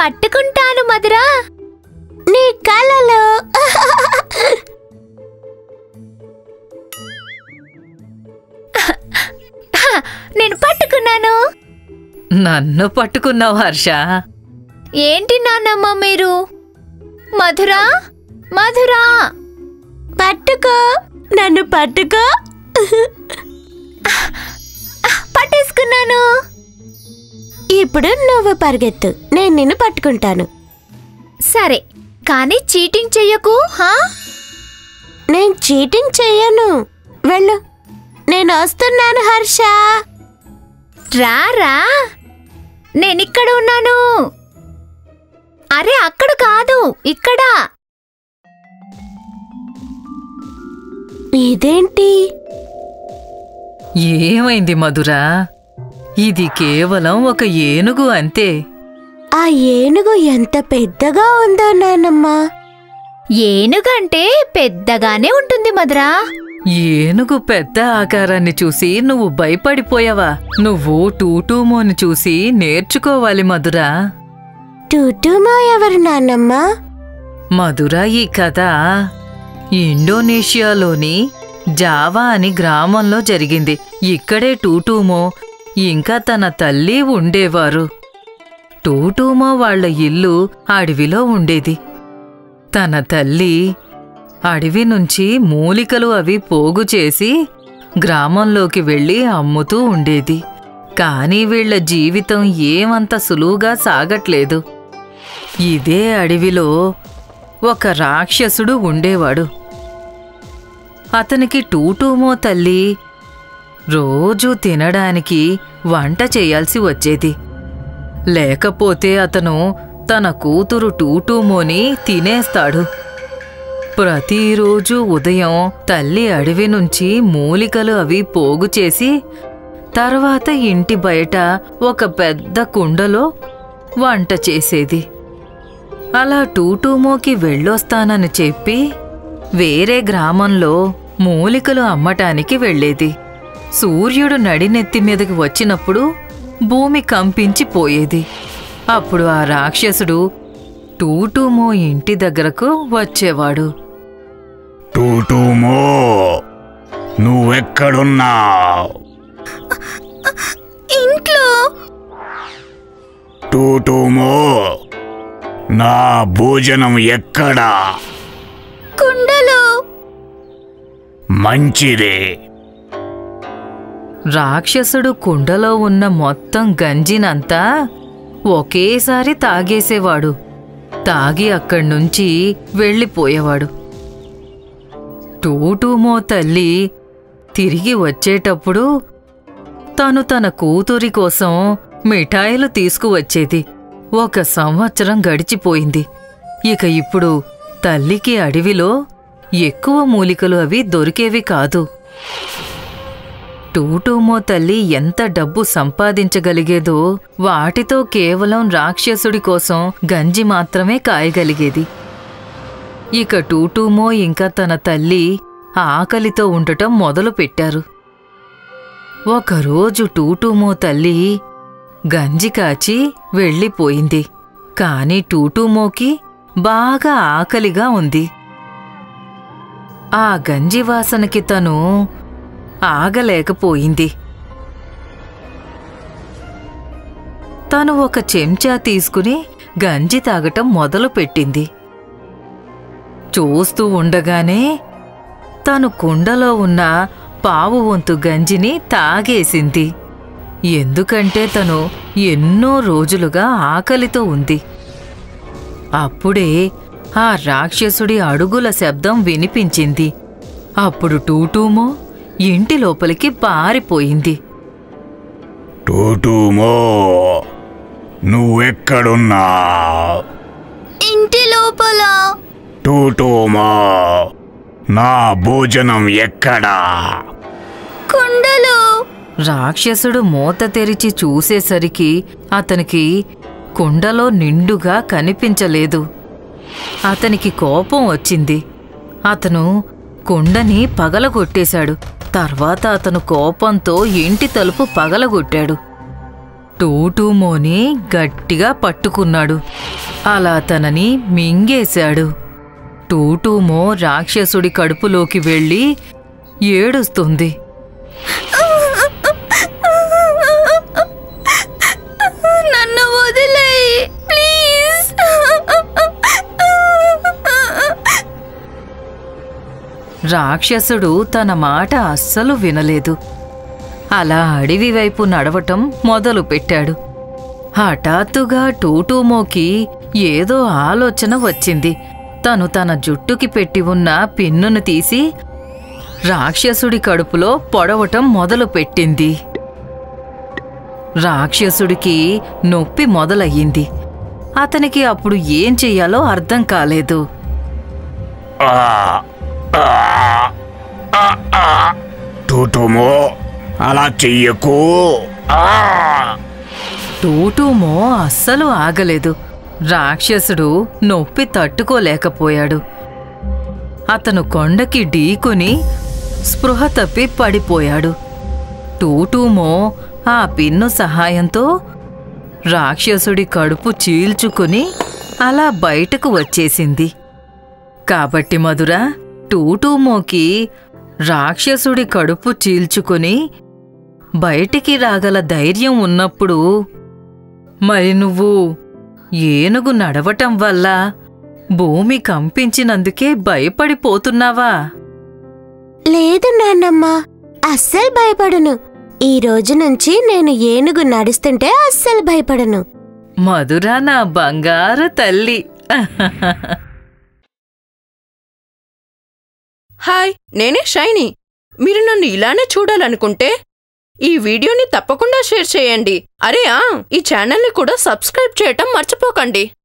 పట్టుకుంటాను మధురా నీ కలలో నేను పట్టుకున్నాను నన్ను పట్టుకున్నావు హర్ష ఏంటి నాన్నమ్మ మీరు మధురా మధురా పట్టుకో నన్ను పట్టుకో పట్టేసుకున్నాను ఇప్పుడు నువ్వు పరిగెత్తు నేను నిన్ను పట్టుకుంటాను సరే కానీ చీటింగ్ చెయ్యకు హా నేను చీటింగ్ చెయ్యను వెళ్ళు నేను వస్తున్నాను హర్ష రా రా నేనిక్కడ ఉన్నాను అరే అక్కడ కాదు ఇక్కడ ఇదేంటి ఏమైంది మధురా ఇది కేవలం ఒక ఏనుగు అంతే ఆ ఏనుగు ఎంత పెద్దగా ఉందో నానమ్మ ఏనుగంటే పెద్దగానే ఉంటుంది మధురా ఏనుగు పెద్ద ఆకారాన్ని చూసి నువ్వు భయపడిపోయావా నువ్వు టూటూమోని చూసి నేర్చుకోవాలి మధురా టూటూమా ఎవరు నానమ్మ మధుర ఈ కథ ఇండోనేషియాలోని జావా అని గ్రామంలో జరిగింది ఇక్కడే టూటూమో ఇంకా తన తల్లి ఉండేవారు టూటూమో వాళ్ళ ఇల్లు అడవిలో ఉండేది తన తల్లి అడవి నుంచి మూలికలు అవి పోగు చేసి గ్రామంలోకి వెళ్ళి అమ్ముతూ ఉండేది కానీ వీళ్ళ జీవితం ఏమంత సులువుగా సాగట్లేదు ఇదే అడవిలో ఒక రాక్షసుడు ఉండేవాడు అతనికి టూటూమో తల్లి రోజూ తినడానికి వంట చేయాల్సి వచ్చేది లేకపోతే అతను తన కూతురు టూటూమోని తినేస్తాడు ప్రతిరోజు ఉదయం తల్లి అడవి నుంచి మూలికలు అవి పోగు చేసి తర్వాత ఇంటి బయట ఒక పెద్ద కుండలో వంట చేసేది అలా టూటూమోకి వెళ్ళొస్తానని చెప్పి వేరే గ్రామంలో మూలికలు అమ్మటానికి వెళ్ళేది సూర్యుడు నడినెత్తి మీదకి వచ్చినప్పుడు భూమి కంపించిపోయేది అప్పుడు ఆ రాక్షసుడు టూటూమో ఇంటి దగ్గరకు వచ్చేవాడు టూటూమో నువ్వెక్కడున్నావు ఇంట్లో టూటూమో నా భోజనం ఎక్కడా కుండలో మంచిదే రాక్షసుడు కుండలో ఉన్న మొత్తం గంజినంతా ఒకేసారి తాగేసేవాడు తాగి అక్కడ్నుంచి వెళ్ళిపోయేవాడు టూటూమో తల్లి తిరిగి వచ్చేటప్పుడు తను తన కూతురి కోసం మిఠాయిలు తీసుకువచ్చేది ఒక సంవత్సరం గడిచిపోయింది ఇక ఇప్పుడు తల్లికి అడవిలో ఎక్కువ మూలికలు అవి దొరికేవి కాదు టూటూమో తల్లి ఎంత డబ్బు సంపాదించగలిగేదో వాటితో కేవలం రాక్షసుడి కోసం గంజి మాత్రమే కాయగలిగేది ఇక టూటూమో ఇంకా తన తల్లి ఆకలితో ఉండటం మొదలుపెట్టారు ఒకరోజు టూటూమో తల్లి గంజి కాచి వెళ్ళిపోయింది కాని టూటూమోకి బాగా ఆకలిగా ఉంది ఆ గంజి వాసనకి తను ఆగలేకపోయింది తను ఒక చెంచా తీసుకుని గంజి తాగటం మొదలుపెట్టింది చూస్తూ ఉండగానే తను కుండలో ఉన్న పావు వంతు గంజిని తాగేసింది ఎందుకంటే తను ఎన్నో రోజులుగా ఆకలితో ఉంది అప్పుడే ఆ రాక్షసుడి అడుగుల శబ్దం వినిపించింది అప్పుడు టూటూమో ఇంటి లోపలికి పారిపోయింది టూటూమో నువ్వెక్కడున్నావు ఇంటి లోపల టూటూమో నా భోజనం ఎక్కడా కుండలో రాక్షసుడు మూత తెరిచి చూసేసరికి అతనికి కుండలో నిండుగా కనిపించలేదు అతనికి కోపం వచ్చింది అతను కుండని పగలగొట్టేశాడు తర్వాత అతను కోపంతో ఇంటి తలుపు పగలగొట్టాడు టూటూమోని గట్టిగా పట్టుకున్నాడు అలా తనని మింగేశాడు టూటూమో రాక్షసుడి కడుపులోకి వెళ్ళి ఏడుస్తుంది నన్ను వదిలేయి ప్లీజ్ రాక్షసుడు తన మాట అస్సలు వినలేదు అలా అడవి వైపు నడవటం మొదలు పెట్టాడు హఠాత్తుగా టూటూమోకి ఏదో ఆలోచన వచ్చింది తను తన జుట్టుకి పెట్టి ఉన్న పిన్నును తీసి రాక్షసుడి కడుపులో పొడవటం మొదలు పెట్టింది రాక్షసుడికి నొప్పి మొదలయ్యింది అతనికి అప్పుడు ఏం చెయ్యాలో అర్థం కాలేదు ఆ, ఆ, ఆ, ఆ. టూటుమో అలా చెయ్యకు ఆ. టూటూమో అస్సలు ఆగలేదు రాక్షసుడు నొప్పి తట్టుకోలేకపోయాడు అతను కొండకి ఢీకొని స్పృహ తప్పి పడిపోయాడు టూటూమో ఆ పిన్ను సహాయంతో రాక్షసుడి కడుపు చీల్చుకుని అలా బయటకు వచ్చేసింది కాబట్టి మధుర టూటూమోకి రాక్షసుడి కడుపు చీల్చుకుని బయటికి రాగల ధైర్యం ఉన్నప్పుడు మరి నువ్వు ఏనుగు నడవటం వల్ల భూమి కంపించినందుకే భయపడిపోతున్నావా లేదు నాన్నమ్మ అస్సలు భయపడను ఈ రోజు నుంచి నేను ఏనుగు నడుస్తుంటే అస్సలు భయపడను మధుర నా బంగారు తల్లి హాయ్ నేనే షైనీ మీరు నన్ను ఇలానే చూడాలనుకుంటే ఈ వీడియోని తప్పకుండా షేర్ చేయండి అరే ఆ ఈ ఛానల్ని కూడా సబ్స్క్రైబ్ చేయటం మర్చిపోకండి